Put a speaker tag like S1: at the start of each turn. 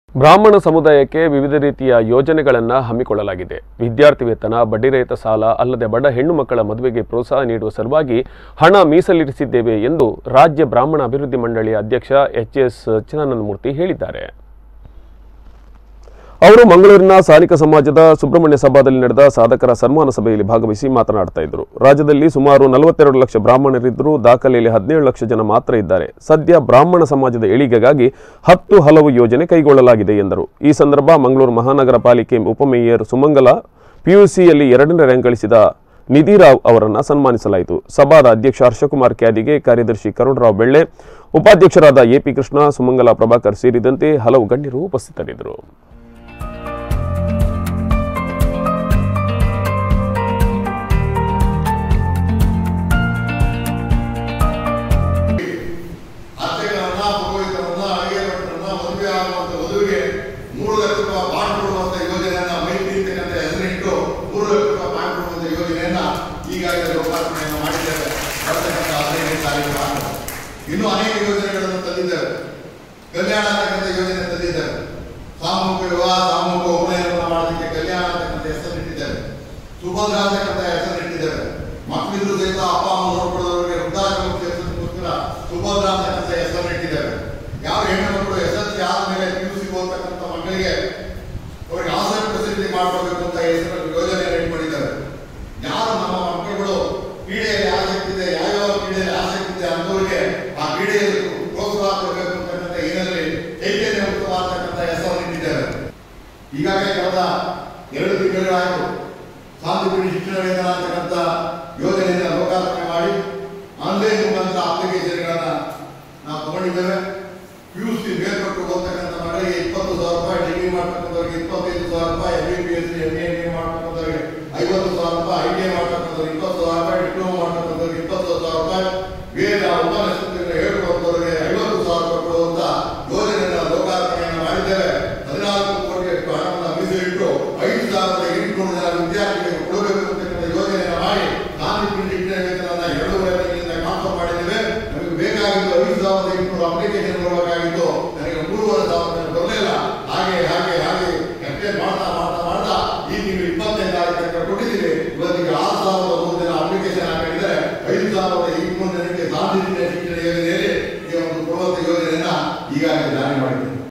S1: ಬ್ರಾಹ್ಮಣ ಸಮುದಾಯಕ್ಕೆ ವಿವಿಧ ರೀತಿಯ ಯೋಜನೆಗಳನ್ನು ಹಮ್ಮಿಕೊಳ್ಳಲಾಗಿದೆ ವಿದ್ಯಾರ್ಥಿ ವೇತನ ಬಡ್ಡಿರಹಿತ ಸಾಲ ಅಲ್ಲದೆ ಬಡ ಹೆಣ್ಣು ಮಕ್ಕಳ ಮದುವೆಗೆ ಪ್ರೋತ್ಸಾಹ ನೀಡುವ ಸಲುವಾಗಿ ಹಣ ಮೀಸಲಿರಿಸಿದ್ದೇವೆ ಎಂದು ರಾಜ್ಯ ಬ್ರಾಹ್ಮಣ ಅಭಿವೃದ್ಧಿ ಮಂಡಳಿಯ ಅಧ್ಯಕ್ಷ ಎಚ್ ಎಸ್ ಚಿದಾನಂದಮೂರ್ತಿ ಹೇಳಿದ್ದಾರೆ ಅವರು ಮಂಗಳೂರಿನ ಸಾಲಿಕ ಸಮಾಜದ ಸುಬ್ರಹ್ಮಣ್ಯ ಸಭಾದಲ್ಲಿ ನಡೆದ ಸಾಧಕರ ಸನ್ಮಾನ ಸಭೆಯಲ್ಲಿ ಭಾಗವಹಿಸಿ ಮಾತನಾಡ್ತಾ ಇದ್ರು ರಾಜ್ಯದಲ್ಲಿ ಸುಮಾರು ನಲವತ್ತೆರಡು ಲಕ್ಷ ಬ್ರಾಹ್ಮಣರಿದ್ದರೂ ದಾಖಲೆಯಲ್ಲಿ ಹದಿನೇಳು ಲಕ್ಷ ಜನ ಮಾತ್ರ ಇದ್ದಾರೆ ಸದ್ಯ ಬ್ರಾಹ್ಮಣ ಸಮಾಜದ ಏಳಿಗೆಗಾಗಿ ಹತ್ತು ಹಲವು ಯೋಜನೆ ಕೈಗೊಳ್ಳಲಾಗಿದೆ ಎಂದರು ಈ ಸಂದರ್ಭ ಮಂಗಳೂರು ಮಹಾನಗರ ಪಾಲಿಕೆ ಉಪಮೇಯರ್ ಸುಮಂಗಲ ಪಿಯುಸಿಯಲ್ಲಿ ಎರಡನೇ ರ್ಯಾಂಕ್ ಗಳಿಸಿದ ನಿಧಿರಾವ್ ಅವರನ್ನು ಸನ್ಮಾನಿಸಲಾಯಿತು ಸಭಾದ ಅಧ್ಯಕ್ಷ ಹರ್ಷಕುಮಾರ್ ಕ್ಯಾದಿಗೆ ಕಾರ್ಯದರ್ಶಿ ಕರುಣರಾವ್ ಬೆಳ್ಳೆ ಉಪಾಧ್ಯಕ್ಷರಾದ ಎಪಿ ಕೃಷ್ಣ ಸುಮಂಗಲ ಪ್ರಭಾಕರ್ ಸೇರಿದಂತೆ ಹಲವು ಗಣ್ಯರು ಉಪಸ್ಥಿತರಿದ್ದರು
S2: ಅತ್ತೆಗಳನ್ನ ಪುರೋಹಿತರನ್ನ ಅಡಿಗೆ ಭಟ್ರನ್ನ ಮದುವೆ ಆಗುವಂತ ವಧುವಿಗೆ ಮೂರು ಲಕ್ಷ ರೂಪಾಯಿ ಬಾಂಡ್ ಕೊಡುವಂತ ಯೋಜನೆಯನ್ನ ಮೈತ್ರಿ ಅಂತಕ್ಕಂಥ ಹೆಸರಿಟ್ಟು ಮೂರು ಲಕ್ಷ ರೂಪಾಯಿ ಬಾಂಡ್ ಕೊಡುವಂತ ಯೋಜನೆಯನ್ನ ಈಗಾಗಲೇ ಲೋಕಾರ್ಪಣೆಯನ್ನು ಮಾಡಿದ್ದೇವೆ ಬರ್ತಕ್ಕಂಥ ಹದಿನೈದನೇ ತಾರೀಕು ಬಾಂಡ್ ಇನ್ನೂ ಅನೇಕ ಯೋಜನೆಗಳನ್ನು ತಂದಿದ್ದೇವೆ ಕಲ್ಯಾಣ ಅಂತಕ್ಕಂಥ ಯೋಜನೆ ತಂದಿದ್ದೇವೆ ಸಾಮೂಹಿಕ ವಿವಾಹ ಸಾಮೂಹಿಕ ಉಪನಯನವನ್ನು ಮಾಡೋದಕ್ಕೆ ಕಲ್ಯಾಣ ಅಂತಕ್ಕಂಥ ಹೆಸರಿಟ್ಟಿದ್ದೇವೆ ಸುಭದ್ರ ಅಂತಕ್ಕಂಥ ಹೆಸರಿಟ್ಟಿದ್ದೇವೆ ಮಕ್ಕಳಿದ್ರು ಸಹಿತ ಅಪ್ಪ ಅಮ್ಮ ನೋಡ್ಕೊಳ್ಳೋರಿಗೆ ವೃದ್ಧಾಶ್ರಮ ಸೇರಿಸೋದಕ್ಕೋಸ್ಕರ ಸುಭದ್ರ ಅಂತಕ್ಕಂಥ ಹೆಸರಿಟ್ಟಿದ್ದೇವೆ ಯಾವ ಹೆಣ್ಣು ಮಕ್ಕಳು ಎಸ್ ಎಲ್ ಸಿ ಆದ್ಮೇಲೆ ಪಿ ಯು ಸಿ ಓದ್ತಕ್ಕಂಥ ಮಕ್ಕಳಿಗೆ ಅವರಿಗೆ ಹಾಸ್ಟೆಲ್ ಫೆಸಿಲಿಟಿ ಮಾಡಬೇಕು ಅಂತ ಹೆಸರು ಯೋಜನೆ ರೆಡಿ ಮಾಡಿದ್ದಾರೆ ಯಾರು ನಮ್ಮ ಮಕ್ಕಳುಗಳು ಕ್ರೀಡೆಯಲ್ಲಿ ಆಸಕ್ತಿ ಇದೆ ಯಾವ್ಯಾವ ಕ್ರೀಡೆಯಲ್ಲಿ ಆಸಕ್ತಿ ಇದೆ ಅಂತವರಿಗೆ ಆ ಕ್ರೀಡೆಯಲ್ಲಿ ಪ್ರೋತ್ಸಾಹ ಕೊಡಬೇಕು ಅಂತಕ್ಕಂಥ ಏನಲ್ಲಿ ಚೈತನ್ಯ ಮುಕ್ತವಾಗ್ತಕ್ಕಂಥ ಹೆಸರನ್ನು ಇಟ್ಟಿದ್ದಾರೆ ಈಗಾಗಲೇ ಕಳೆದ ಎರಡು ತಿಂಗಳಾಯಿತು ಶಾಂತಿಪೀಠ ಶಿಕ್ಷಣ ವೇತನ ಅಂತಕ್ಕಂಥ ಯೋಜನೆಯಿಂದ ಲೋಕಾರ್ಪಣೆ ಮಾಡಿ ಆನ್ಲೈನ್ ಮುಖಾಂತರ ಅಪ್ಲಿಕೇಶನ್ಗಳನ್ನ ನಾವು ತಗೊಂಡಿದ್ದೇವೆ ಪಿ ಯು ಸಿ ಮೇಲ್ಪಟ್ಟು ಓದ್ತಕ್ಕಂಥ ಮಕ್ಕಳಿಗೆ ಇಪ್ಪತ್ತು ಸಾವಿರ ರೂಪಾಯಿ ಡಿಗ್ರಿ ಮಾಡ್ತಕ್ಕಂಥವ್ರಿಗೆ ಇಪ್ಪತ್ತೈದು ಸಾವಿರ ರೂಪಾಯಿ M B B S M A M ಮಾಡ್ತಕ್ಕಂಥವ್ರಿಗೆ ಐವತ್ತು ಸಾವಿರ ರೂಪಾಯಿ ಐ ಟಿ ಐ ಮಾಡ್ತಕ್ಕಂಥವ್ರಿಗೆ ಇಪ್ಪತ್ತು ಸಾವಿರ ರೂಪಾಯಿ ಡಿಪ್ಲೊಮಾ